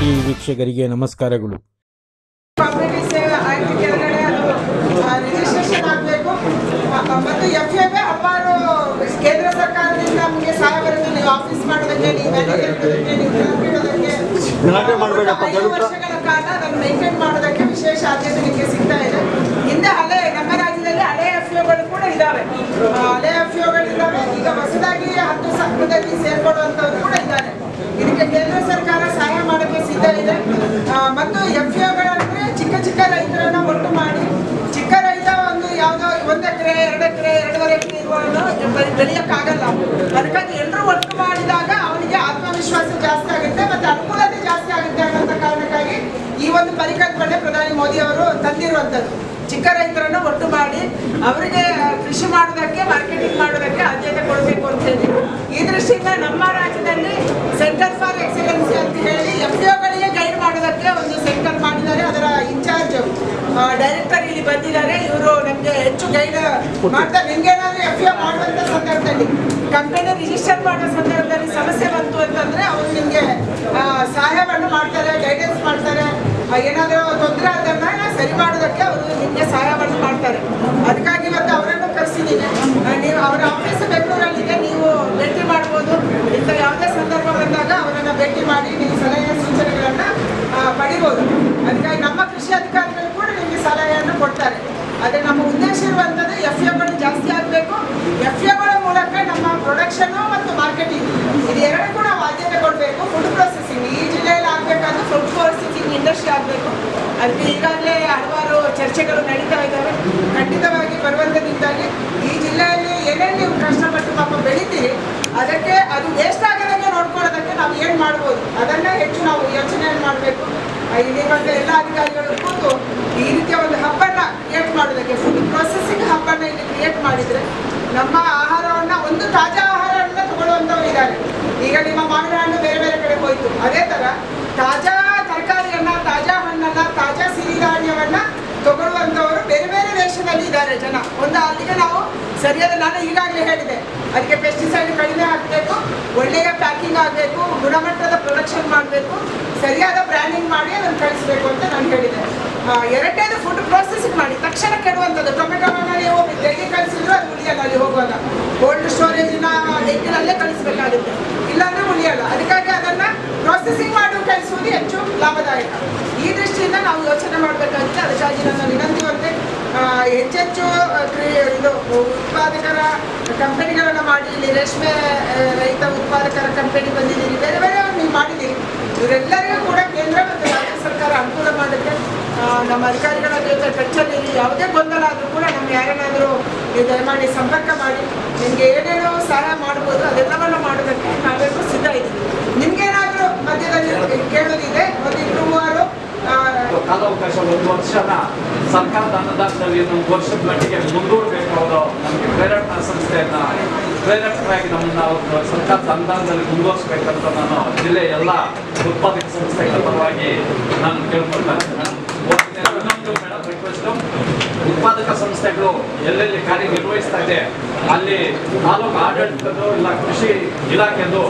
TV ವೀಕ್ಷಕರಿಗೆ ನಮಸ್ಕಾರಗಳು competitive ಸೇವೆ ಆಕ್ಟ್ ಕೆಳಗಡೆ ಅದು ರಿಜಿಸ್ಟ್ರೇಷನ್ ಆಗಬೇಕು ಮತ್ತು ಎಫ್ ಎ ಹಲವಾರು ಕೇಂದ್ರ ಸರ್ಕಾರದಿಂದ ನಮಗೆ ಸಹಾಯ ಬರುತ್ತೆ ನೀವು ಆಫೀಸ್ ಮಾಡೋದಕ್ಕೆ ನೀವು ಮ್ಯಾನೇಜರ್ ಇಡೋದಕ್ಕೆ ನೀವು ಕ್ಲರ್ಕ್ ಇಡೋದಕ್ಕೆ ಗಲಾಟೆ ಮಾಡ್ಬೇಡಪ್ಪ, ಐದು ದಯವಿಟ್ಟು. ವರ್ಷಗಳ ಕಾಲ ಅದನ್ನು ಮೇಂಟೈನ್ ಮಾಡೋದಕ್ಕೆ ವಿಶೇಷ ಆದ್ಯತೆ ನಿಮಗೆ ಸಿಗ್ತಾ ಇದೆ ಹಿಂದೆ ಹಳೆ ನಮ್ಮ ರಾಜ್ಯದಲ್ಲಿ ಹಳೆ ಎಫ್ ಗಳು ಕೂಡ ಇದಾವೆ ಆ, ಹಳೆ ಎಫ್ ಇದಾವೆ ಈಗ ಹೊಸದಾಗಿ ಹತ್ತು ಸಂಘದಲ್ಲಿ ಸೇರ್ಪಡುವಂಥವ್ರು ಕೂಡ ಇದ್ದಾರೆ ಇದಕ್ಕೆ ಕೇಂದ್ರ ಸರ್ಕಾರ ಸಹಾಯ ಮಾಡೋಕ್ಕೆ ಸಿದ್ಧ ಇದೆ ಆ, ಮತ್ತು ಎಫ್ ಗಳಂದ್ರೆ ಚಿಕ್ಕ ಚಿಕ್ಕ ರೈತರನ್ನ ಒಟ್ಟು ಮಾಡಿ ಚಿಕ್ಕ ರೈತ ಒಂದು ಯಾವುದೋ ಒಂದು ಎಕರೆ ಎರಡು ಎಕರೆ ಎರಡೂವರೆ ಎಕರೆ ಇರುವವನು ಬೆ- ಬೆಳೆಯಕ್ಕಾಗಲ್ಲ ಅದಕ್ಕಾಗಿ ಎಲ್ಲರೂ ಒಟ್ಟು ಮಾಡಿದಾಗ ಅವನಿಗೆ ಆತ್ಮವಿಶ್ವಾಸ ಜಾಸ್ತಿ ಆಗುತ್ತೆ ಮತ್ತೆ ಅನುಕೂಲತೆ ಜಾಸ್ತಿ ಆಗುತ್ತೆ ಅನ್ನೋ ಕಾರಣಕ್ಕಾಗಿ ಈ ಒಂದು ಪರಿಕಲ್ಪನೆ ಪ್ರಧಾನಿ ಮೋದಿ ಅವರು ತಂದಿರುವಂಥದ್ದು ಚಿಕ್ಕ ರೈತರನ್ನ ಒಟ್ಟು ಮಾಡಿ ಅವರಿಗೆ ಕೃಷಿ ಮಾಡೋದಕ್ಕೆ ಮಾರ್ಕೆಟಿಂಗ್ ಮಾಡೋದಕ್ಕೆ ಆದ್ಯತೆ ಕೊಡಬೇಕು ಅಂತ ಹೇಳಿ ಈ ದೃಷ್ಟಿಯಿಂದ ನಮ್ಮ ರಾಜ್ಯದಲ್ಲಿ ಸೆಂಟರ್ ಫಾರ್ ಎಕ್ಸಲೆನ್ಸಿ ಅಂತ ಹೇಳಿ ಎಫ್ ಗಳಿಗೆ ಗೈಡ್ ಮಾಡೋದಕ್ಕೆ ಒಂದು ಸೆಂಟರ್ ಮಾಡಿದ್ದಾರೆ ಅದರ ಇನ್ಚಾರ್ಜ್ ಡೈರೆಕ್ಟರ್ ಇಲ್ಲಿ ಬಂದಿದ್ದಾರೆ ಇವರು ನಮಗೆ ಹೆಚ್ಚು ಗೈಡ್ ಮಾಡ್ತಾರೆ ನಿಮ್ಗೇನಾದ್ರೂ ಎಫ್ ಮಾಡುವಂತ ಸಂದರ್ಭದಲ್ಲಿ ಕಂಪನಿ ರಿಜಿಸ್ಟರ್ ಮಾಡೋ ಸಂದರ್ಭದಲ್ಲಿ ಸಮಸ್ಯೆ ಬಂತು ಅಂತಂದ್ರೆ ಅವರು ನಿಮಗೆ ಸಹಾಯವನ್ನು ಮಾಡ್ತಾರೆ ಗೈಡೆನ್ಸ್ ಮಾಡ್ತಾರೆ ಆ, ಏನಾದರೂ ತೊಂದರೆ ಆದನ್ನ ಸರಿ ಮಾಡೋದಕ್ಕೆ ಅವರು ನಿಮಗೆ ಸಹಾಯವನ್ನು ಮಾಡ್ತಾರೆ ಅದಕ್ಕಾಗಿ ಇವತ್ತು ಅವರನ್ನು ಕರೆಸಿದ್ದೀನಿ ನೀವು ಅವರ ಆಫೀಸ್ ಬೆಂಗಳೂರಲ್ಲಿದೆ ನೀವು ಭೇಟಿ ಮಾಡ್ಬೋದು ಇಂಥ ಯಾವುದೇ ಸಂದರ್ಭ ಬಂದಾಗ ಅವರನ್ನು ಭೇಟಿ ಮಾಡಿ ನೀವು ಸಲಹೆ ಸೂಚನೆಗಳನ್ನು ಪಡಿಬೋದು ಅದಕ್ಕಾಗಿ ನಮ್ಮ ಕೃಷಿ ಅಧಿಕಾರಿಗಳು ಕೂಡ ನಿಮಗೆ ಸಲಹೆಯನ್ನು ಕೊಡ್ತಾರೆ ಆದರೆ ನಮ್ಮ ಉದ್ದೇಶ ಇರುವಂಥದ್ದು ಎಫ್ ಎಗಳು ಜಾಸ್ತಿ ಆಗಬೇಕು ಎಫ್ ಎಗಳ ಮೂಲಕ ನಮ್ಮ ಪ್ರೊಡಕ್ಷನ್ನು ಮತ್ತು ಮಾರ್ಕೆಟಿಂಗ್ ಇದು ಎರಡು ಕೂಡ ನಾವು ಆದ್ಯತೆ ಕೊಡಬೇಕು ಫುಡ್ ಪ್ರೊಸೆಸಿಂಗ್ ಈ ಜಿಲ್ಲೆಯಲ್ಲಿ ಆಗಬೇಕಾದ್ರೆ ಫುಡ್ ಪ್ರೊಸೆಸಿಂಗ್ ಇಂಡಸ್ಟ್ರಿ ಆಗಬೇಕು ಅದಕ್ಕೆ ಈಗಾಗಲೇ ಹಲವಾರು ಚರ್ಚೆಗಳು ನಡೀತಾ ಇದ್ದಾವೆ ಖಂಡಿತವಾಗಿ ಬರುವಂಥದ್ದಿಂದಾಗಿ ಈ ಜಿಲ್ಲೆಯಲ್ಲಿ ಏನೇನು ನೀವು ಕಷ್ಟಪಟ್ಟು ಪಾಪ ಬೆಳಿತೀರಿ ಅದಕ್ಕೆ ಅದು ವೇಸ್ಟ್ ಆಗದಂಗೆ ನೋಡ್ಕೊಳ್ಳೋದಕ್ಕೆ ನಾವು ಏನು ಮಾಡ್ಬೋದು ಅದನ್ನೇ ಹೆಚ್ಚು ನಾವು ಯೋಚನೆ ಮಾಡಬೇಕು ಇಲ್ಲಿ ಬಂದ ಎಲ್ಲ ಅಧಿಕಾರಿಗಳು ಕೂತು ಈ ರೀತಿಯ ಒಂದು ಹಬ್ಬನ್ನ ಕ್ರಿಯೇಟ್ ಮಾಡೋದಕ್ಕೆ ಫುಡ್ ಪ್ರೊಸೆಸಿಂಗ್ ಹಬ್ಬನ್ನ ಇಲ್ಲಿ ಕ್ರಿಯೇಟ್ ಮಾಡಿದ್ರೆ ನಮ್ಮ ಆಹಾರವನ್ನ ಒಂದು ತಾಜಾ ಆಹಾರವನ್ನ ತಗೊಳ್ಳುವಂಥವ್ರು ಇದ್ದಾರೆ ಈಗ ನಿಮ್ಮ ಮಾವಿನ ಹಣ್ಣು ಬೇರೆ ಬೇರೆ ಕಡೆ ಹೋಯ್ತು ಅದೇ ತರ ತಾಜಾ ತರಕಾರಿಯನ್ನ ತಾಜಾ ಹಣ್ಣನ್ನ ತಾಜಾ ಸಿರಿಧಾನ್ಯವನ್ನ ತಗೊಳ್ಳುವಂಥವರು ಬೇರೆ ಬೇರೆ ದೇಶದಲ್ಲಿ ಇದ್ದಾರೆ ಜನ ಒಂದು ಅಲ್ಲಿಗೆ ನಾವು ಸರಿಯಾದ ನಾನು ಈಗಾಗಲೇ ಹೇಳಿದೆ ಅದಕ್ಕೆ ಪೆಸ್ಟಿಸೈಡ್ ಕಡಿಮೆ ಹಾಕಬೇಕು ಒಳ್ಳೆಯ ಪ್ಯಾಕಿಂಗ್ ಆಗಬೇಕು ಗುಣಮಟ್ಟದ ಪ್ರೊಡಕ್ಷನ್ ಮಾಡಬೇಕು ಸರಿಯಾದ ಬ್ರ್ಯಾಂಡಿಂಗ್ ಮಾಡಿ ಅದನ್ನು ಕಳಿಸ್ಬೇಕು ಅಂತ ನಾನು ಹೇಳಿದೆ ಆ, ಎರಡನೇದು ಫುಡ್ ಪ್ರೊಸೆಸಿಂಗ್ ಮಾಡಿ ತಕ್ಷಣ ಕೆಡುವಂಥದ್ದು ಟೊಮೆಟೊನ ನೀವು ಡೆಲ್ಲಿ ಕಳಿಸಿದ್ರು ಅದು ಉಳಿಯಲ್ಲ ಅಲ್ಲಿ ಹೋಗುವಾಗ ಕೋಲ್ಡ್ ಸ್ಟೋರೇಜಿನ ಡೆಕ್ಕಿನಲ್ಲೇ ಕಳಿಸ್ಬೇಕಾಗುತ್ತೆ ಇಲ್ಲಾಂದ್ರೆ ಉಳಿಯಲ್ಲ ಅದಕ್ಕಾಗಿ ಅದನ್ನ ಪ್ರೊಸೆಸಿಂಗ್ ಮಾಡಿ ಕಳಿಸುವುದು ಹೆಚ್ಚು ಲಾಭದಾಯಕ ಈ ದೃಷ್ಟಿಯಿಂದ ನಾವು ಯೋಚನೆ ಮಾಡಬೇಕಾಗುತ್ತೆ ಅದಕ್ಕಾಗಿ ನನ್ನ ವಿನಂತಿ ಒಂದೇ ಆ, ಹೆಚ್ಚೆಚ್ಚು ಆ, ಕ್ರಿ- ಇದು ಉತ್ಪಾದಕರ ಕಂಪನಿಗಳನ್ನು ಮಾಡಿ ಇಲ್ಲಿ ರೇಷ್ಮೆ ಆ, ರೈತ ಉತ್ಪಾದಕರ ಕಂಪನಿ ಬಂದಿದ್ದೀರಿ ಬೇರೆ ಬೇರೆ ನೀವು ಮಾಡಿದ್ದೀರಿ ಇವರೆಲ್ಲರಿಗೂ ಕೂಡ ಕೇಂದ್ರ ಮತ್ತು ರಾಜ್ಯ ಸರ್ಕಾರ ಅನುಕೂಲ ಮಾಡುತ್ತೆ ಆ, ನಮ್ಮ ಅಧಿಕಾರಿಗಳ ಜೊತೆ ಟಚ್ಚಲ್ಲಿ ಯಾವುದೇ ಗೊಂದಲ ಆದರೂ ಕೂಡ ನಮ್ಗೆ ಯಾರನ್ನಾದರೂ ನೀವು ದಯಮಾಡಿ ಸಂಪರ್ಕ ಮಾಡಿ ನಿಮಗೆ ಏನೇನೋ ಸಹಾಯ ಮಾಡ್ಬೋದು ಅದೆಲ್ಲವನ್ನು ಮಾಡೋದಕ್ಕೆ ನಾವೆಲ್ಲರೂ ಸಿದ್ಧ ಇದ್ದೀವಿ ನಿಮ್ಗೇನಾದರೂ ಮಧ್ಯದಲ್ಲಿ ಕೇಳೋದಿದೆ ಒಂದು ಇಬ್ಬರು ಮೂವರು ಆ, ಕಾಲಾವಕಾಶ ಒಂದು ವರ್ಷನ ಸರ್ಕಾರದ ಅನುದಾನದಲ್ಲಿ ಒಂದು ವರ್ಷದ ಮಟ್ಟಿಗೆ ಮುಂದೂಡಬೇಕು ಅವರು ನಮಗೆ ಪ್ರೇರೇಪಣಾ ಸಂಸ್ಥೆಯನ್ನ ಪ್ರೇರೇಪಕರಾಗಿ ನಮ್ಮನ್ನ ಅವ್ರು ಸರ್ಕಾರದ ಅನುದಾನದಲ್ಲಿ ಮುಂದುವರಿಸಬೇಕಂತ ನಾನು ಜಿಲ್ಲೆಯ ಎಲ್ಲ ಉತ್ಪಾದಕ ಸಂಸ್ಥೆಗಳ ಪರವಾಗಿ ನಾನು ಕೇಳ್ಕೊಳ್ತಾ ಇದ್ದೇನೆ ಇನ್ನೊಂದು ಮೇಡಮ್ ರಿಕ್ವೆಸ್ಟು ಉತ್ಪಾದಕ ಸಂಸ್ಥೆಗಳು ಎಲ್ಲೆಲ್ಲಿ ಕಾರ್ಯನಿರ್ವಹಿಸ್ತಾ ಇದೆ ಅಲ್ಲಿ ತಾಲೂಕು ಆಡಳಿತದ್ದು ಇಲ್ಲ ಕೃಷಿ ಇಲಾಖೆದು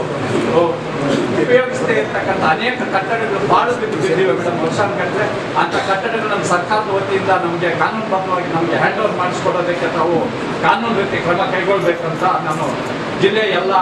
ಉಪಯೋಗಿಸದೇ ಇರ್ತಕ್ಕಂಥ ಅನೇಕ ಕಟ್ಟಡಗಳು ಬಾಳು ಬಿದ್ದು ಬಿದ್ದಿವೆ ಮೇಡಮ್ ವರ್ಷಾನುಗಟ್ಟಲೆ ಅಂಥ ಕಟ್ಟಡಗಳು ನಮ್ಮ ಸರ್ಕಾರದ ವತಿಯಿಂದ ನಮಗೆ ಕಾನೂನುಬದ್ಧವಾಗಿ ನಮಗೆ ಹ್ಯಾಂಡ್ ಓವರ್ ಮಾಡಿಸ್ಕೊಡೋದಕ್ಕೆ ತಾವು ಕಾನೂನು ರೀತಿ ಕ್ರಮ ಕೈಗೊಳ್ಬೇಕಂತ ನಾನು ಜಿಲ್ಲೆಯ ಎಲ್ಲ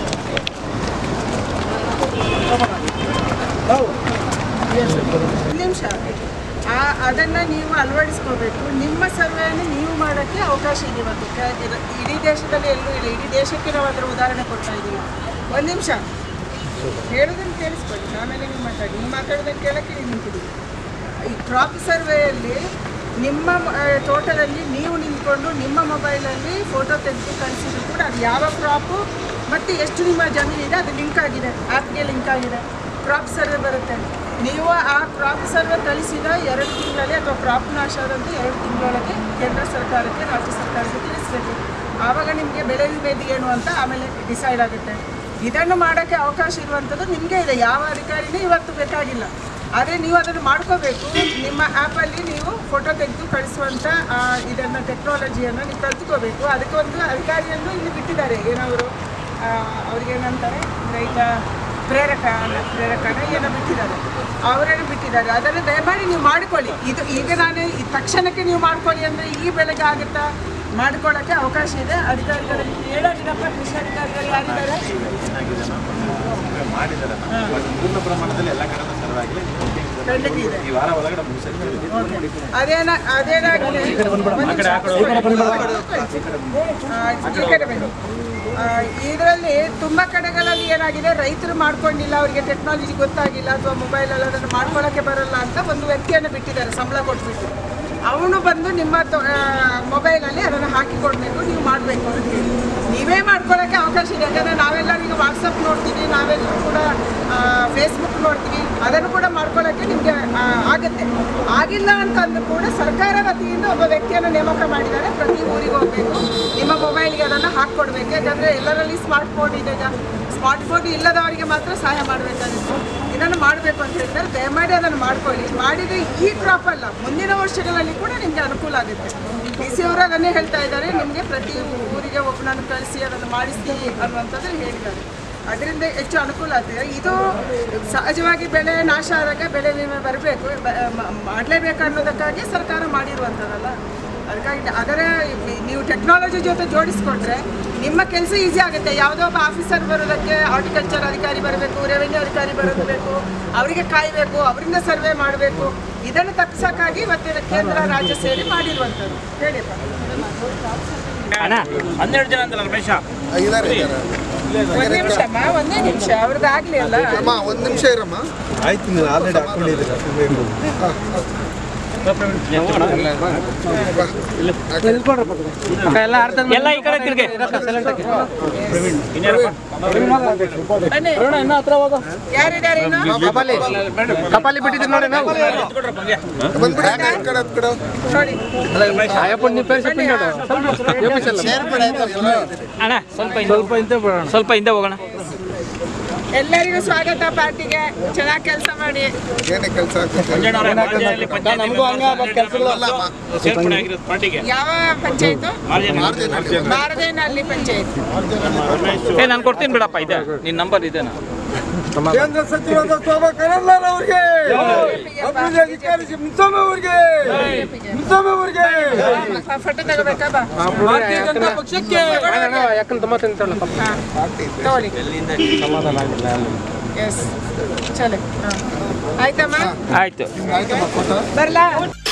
ಒಂದು ನಿಮಿಷ ಆ ಅದನ್ನು ನೀವು ಅಳವಡಿಸ್ಕೋಬೇಕು ನಿಮ್ಮ ಸರ್ವೆಯನ್ನು ನೀವು ಮಾಡೋಕ್ಕೆ ಅವಕಾಶ ಇದೆ ಇವತ್ತು ಕ- ಇದು ಇಡೀ ದೇಶದಲ್ಲಿ ಎಲ್ಲೂ ಇಲ್ಲ ಇಡೀ ದೇಶಕ್ಕೆ ನಾವು ಅದರ ಉದಾಹರಣೆ ಕೊಡ್ತಾ ಇದ್ದೀವಿ ಒಂದು ನಿಮಿಷ ಹೇಳೋದನ್ನು ಕೇಳಿಸ್ಕೊಳ್ಳಿ ಆಮೇಲೆ ನೀವು ಮಾತಾಡಿ ನೀವು ಮಾತಾಡೋದನ್ನು ಕೇಳೋಕ್ಕೆ ನೀವು ನಿಂತಿದ್ದೀವಿ ಈ ಕ್ರಾಪ್ ಸರ್ವೆಯಲ್ಲಿ ನಿಮ್ಮ ಮ- ಆ, ತೋಟದಲ್ಲಿ ನೀವು ನಿಂತ್ಕೊಂಡು ನಿಮ್ಮ ಮೊಬೈಲಲ್ಲಿ ಫೋಟೋ ತೆಗೆದು ಕಳಿಸಿದ್ರು ಕೂಡ ಅದು ಯಾವ ಕ್ರಾಪು ಮತ್ತು ಎಷ್ಟು ನಿಮ್ಮ ಜಮೀನಿದೆ ಅದು ಲಿಂಕ್ ಆಗಿದೆ ಆ್ಯಪ್ಗೆ ಲಿಂಕ್ ಆಗಿದೆ ಕ್ರಾಪ್ ಸರ್ವೆ ಬರುತ್ತೆ ನೀವು ಆ ಕ್ರಾಪ್ ಸರ್ವೆ ಕಳಿಸಿದ ಎರಡು ತಿಂಗಳಲ್ಲಿ ಅಥವಾ ಕ್ರಾಪ್ ನಾಶ ಆದಂತೆ ಎರಡು ತಿಂಗಳೊಳಗೆ ಕೇಂದ್ರ ಸರ್ಕಾರಕ್ಕೆ ರಾಜ್ಯ ಸರ್ಕಾರಕ್ಕೆ ತಿಳಿಸ್ಬೇಕು ಆವಾಗ ನಿಮಗೆ ಬೆಳೆ ವಿಮೆದು ಏನು ಅಂತ ಆಮೇಲೆ ಡಿಸೈಡ್ ಆಗುತ್ತೆ ಇದನ್ನು ಮಾಡೋಕ್ಕೆ ಅವಕಾಶ ಇರುವಂಥದ್ದು ನಿಮಗೆ ಇದೆ ಯಾವ ಅಧಿಕಾರಿನೂ ಇವತ್ತು ಬೇಕಾಗಿಲ್ಲ ಆದರೆ ನೀವು ಅದನ್ನು ಮಾಡ್ಕೋಬೇಕು ನಿಮ್ಮ ಆ್ಯಪಲ್ಲಿ ನೀವು ಫೋಟೋ ತೆಗೆದು ಕಳಿಸುವಂಥ ಆ, ಇದನ್ನು ಟೆಕ್ನಾಲಜಿಯನ್ನು ನೀವು ಕಲ್ತ್ಕೋಬೇಕು ಅದಕ್ಕೆ ಒಂದು ಅಧಿಕಾರಿಯನ್ನು ಇಲ್ಲಿ ಬಿಟ್ಟಿದ್ದಾರೆ ಏನವರು ಅವ್ರಿಗೇನಂತಾರೆ ರೈತ ಪ್ರೇರಕ ಪ್ರೇರಕನ ಏನೋ ಬಿಟ್ಟಿದ್ದಾರೆ ಅವರನ್ನು ಬಿಟ್ಟಿದ್ದಾರೆ ಅದನ್ನು ದಯಮಾಡಿ ನೀವು ಮಾಡಿಕೊಳ್ಳಿ ಇದು ಈಗ ನಾನು ಈ ತಕ್ಷಣಕ್ಕೆ ನೀವು ಮಾಡ್ಕೊಳ್ಳಿ ಅಂದರೆ ಈ ಬೆಳಗ್ಗೆ ಆಗುತ್ತಾ ಮಾಡ್ಕೊಳ್ಳೋಕ್ಕೆ ಅವಕಾಶ ಇದೆ ಅಧಿಕಾರಿಗಳಲ್ಲಿ ಹೇಳೋದಿನಪ್ಪ ಕೃಷಿ ಅಧಿಕಾರಿಗಳು ಯಾರಿದ್ದಾರೆ ಮಾಡಿದ್ದಾರೆ ಪೂರ್ಣ ಪ್ರಮಾಣದಲ್ಲಿ ಎಲ್ಲ ಕಡೆ ಸರ್ವೆ ಆಗಲಿ ಖಂಡಿತ ಇದೆ ಈ ವಾರ ಒಳಗಡೆ ಮುಗಿಸಿರ್ತೀವಿ ಅದೇನ ಅದೇನಾಗಲಿ ಈ ಕಡೆ ಬನ್ನಿ ಇದರಲ್ಲಿ ತುಂಬ ಕಡೆಗಳಲ್ಲಿ ಏನಾಗಿದೆ ರೈತರು ಮಾಡ್ಕೊಂಡಿಲ್ಲ ಅವರಿಗೆ ಟೆಕ್ನಾಲಜಿ ಗೊತ್ತಾಗಿಲ್ಲ ಅಥವಾ ಮೊಬೈಲಲ್ಲಿ ಅದನ್ನು ಮಾಡ್ಕೊಳ್ಳೋಕ್ಕೆ ಬರಲ್ಲ ಅಂತ ಒಂದು ವ್ಯಕ್ತಿಯನ್ನು ಬಿಟ್ಟಿದ್ದಾರೆ ಸಂಬಳ ಕೊಟ್ಬಿಟ್ಟು ಅವನು ಬಂದು ನಿಮ್ಮ ಮೊಬೈಲಲ್ಲಿ ಅದನ್ನು ಹಾಕಿ ಕೊಡಬೇಕು ನೀವು ಮಾಡಬೇಕು ಅಂತ ಹೇಳಿ ನೀವೇ ಮಾಡ್ಕೊಳ್ಳೋಕ್ಕೆ ಅವಕಾಶ ಇದೆ ಯಾಕಂದರೆ ನಾವೆಲ್ಲರೂ ಈಗ ವಾಟ್ಸಪ್ ನೋಡ್ತೀವಿ ನಾವೆಲ್ಲರೂ ಕೂಡ ಫೇಸ್ಬುಕ್ ನೋಡ್ತೀವಿ ಅದನ್ನು ಕೂಡ ಮಾಡ್ಕೊಳ್ಳೋಕ್ಕೆ ನಿಮಗೆ ಆಗುತ್ತೆ ಆಗಿಲ್ಲ ಅಂತಂದು ಕೂಡ ಸರ್ಕಾರ ವತಿಯಿಂದ ಒಬ್ಬ ವ್ಯಕ್ತಿಯನ್ನು ನೇಮಕ ಮಾಡಿದ್ದಾರೆ ಪ್ರತಿ ಊರಿಗೆ ಹೋಗಬೇಕು ನಿಮ್ಮ ಮೊಬೈಲ್ಗೆ ಅದನ್ನು ಹಾಕ್ಕೊಡ್ಬೇಕು ಯಾಕಂದರೆ ಎಲ್ಲರಲ್ಲಿ ಸ್ಮಾರ್ಟ್ ಫೋನ್ ಇದೆ ಈಗ ಸ್ಮಾರ್ಟ್ ಫೋನ್ ಇಲ್ಲದವರಿಗೆ ಮಾತ್ರ ಸಹಾಯ ಮಾಡಬೇಕಾಗಿತ್ತು ಇದನ್ನು ಮಾಡಬೇಕು ಅಂತ ಹೇಳಿದರೆ ದಯಮಾಡಿ ಅದನ್ನು ಮಾಡ್ಕೊಳ್ಳಿ ಮಾಡಿದರೆ ಈ ಕ್ರಾಪ್ ಅಲ್ಲ ಮುಂದಿನ ವರ್ಷಗಳಲ್ಲಿ ಕೂಡ ನಿಮಗೆ ಅನುಕೂಲ ಆಗುತ್ತೆ ಡಿ ಸಿ ಅವರು ಅದನ್ನೇ ಹೇಳ್ತಾ ಇದ್ದಾರೆ ನಿಮಗೆ ಪ್ರತಿ ಊರಿಗೆ ಒಬ್ಬನನ್ನು ಕಳಿಸಿ ಅದನ್ನು ಮಾಡಿಸಿ ಅನ್ನುವಂಥದ್ದು ಹೇಳಿದ್ದಾರೆ ಅದರಿಂದ ಹೆಚ್ಚು ಅನುಕೂಲ ಆಗ್ತದೆ ಇದು ಸಹಜವಾಗಿ ಬೆಳೆ ನಾಶ ಆದಾಗ ಬೆಳೆ ವಿಮೆ ಬರಬೇಕು ಮಾಡಲೇಬೇಕು ಅನ್ನೋದಕ್ಕಾಗಿ ಸರ್ಕಾರ ಮಾಡಿರುವಂಥದ್ದಲ್ಲ ಅದಕ್ಕಾಗಿ ಅದರ ನೀವು ಟೆಕ್ನಾಲಜಿ ಜೊತೆ ಜೋಡಿಸ್ಕೊಂಡ್ರೆ ನಿಮ್ಮ ಕೆಲಸ ಈಸಿ ಆಗುತ್ತೆ ಯಾವುದೋ ಒಬ್ಬ ಆಫೀಸರ್ ಬರೋದಕ್ಕೆ ಹಾರ್ಟಿಕಲ್ಚರ್ ಅಧಿಕಾರಿ ಬರಬೇಕು ರೆವೆನ್ಯೂ ಅಧಿಕಾರಿ ಬರಬೇಕು ಅವರಿಗೆ ಕಾಯಬೇಕು ಅವರಿಂದ ಸರ್ವೆ ಮಾಡಬೇಕು ಇದನ್ನು ತಪ್ಪಿಸೋಕ್ಕಾಗಿ ಇವತ್ತಿನ ಕೇಂದ್ರ ರಾಜ್ಯ ಸೇರಿ ಮಾಡಿರುವಂಥದ್ದು ಹೇಳಿಪ್ಪ ಹನ್ನೆರಡು ಜನ ಅಂತಲ್ಲ ರಮೇಶ ಇದಾರೆ ಇದಾರೆ ಒಂದೇ ನಿಮಿಷ ಅಮ್ಮ ಒಂದೇ ನಿಮಿಷ ಅವ್ರದ್ದು ಆಗಲಿ ಅಲ್ಲ ಅಮ್ಮ ಒಂದು ನಿಮಿಷ ಇರಮ್ಮ ಆಯ್ತು ನೀವು ಆಲ್ರೆಡಿ ಹಾಕೊಂಡಿದ್ದೀರಾ ಎಲ್ಲ ಈ ಕಡೆ ತಿರ್ಗಿ ಬನ್ನಿ ಯಾರಿದ್ದಾರೆ ಇನ್ನು ಕಪಾಲಿ ಬಿಟ್ಟಿದ್ದೀವಿ ನೋಡಿ ನಾವು ಬಂದ್ಬಿಡಿ ಈ ಕಡೆ ಹತ್ತು ಕಡೆ ನೋಡಿ ಬನ್ನಿ, ಸೇರ್ಪಡೆ ಆಯ್ತು ಎಲ್ಲ ಅಣ್ಣ ಸ್ವಲ್ಪ ಹಿಂದೆ ಸ್ವಲ್ಪ ಹಿಂದೆ ಹೋಗೋಣ ಎಲ್ಲರಿಗೂ ಸ್ವಾಗತ ಪಾರ್ಟಿಗೆ ಚೆನ್ನಾಗಿ ಕೆಲಸ ಮಾಡಿ ಏನೇ ಕೆಲಸ ನಮಗೂ ಹಂಗ ಕೆಲಸಗಳು ಅಲ್ಲ ಅಮ್ಮ ಸೇರ್ಪಡೆ ಆಗಿರೋದು ಪಾರ್ಟಿಗೆ ಯಾವ ಪಂಚಾಯತ್ ಮಾಡ್ತೀನಿ ಬಾರದೇನಲ್ಲಿ ಪಂಚಾಯತ್ ಏ ನಾನು ಕೊಡ್ತೀನಿ ಬಿಡಪ್ಪ ಇದೆ ನಿನ್ನ ನಂಬರ್ ಇದೆನಾ ಕೇಂದ್ರ ಸಚಿವರಾದ ಶೋಭಾ ಕರಂದ್ಲಾಜೆ ಅವರಿಗೆ ಅಭಿವೃದ್ಧಿ ಅಧಿಕಾರಿ ಮುನ್ಸೋಮೆ ಅವರಿಗೆ ಮುನ್ಸೋಮೆ ಅವರಿಗೆ ಫೋಟೋ ತಗೋಬೇಕಾ ಬಾ ಭಾರತೀಯ ಜನತಾ ಪಕ್ಷಕ್ಕೆ ಹಾ. ತಗೊಳ್ಳಿ ಎಸ್ ಚಲೋ ಹಾ. ಆಯ್ತಮ್ಮ ಆಯ್ತು ಆಯ್ತಮ್ಮ ಫೋಟೋ ಬರ್ಲಾ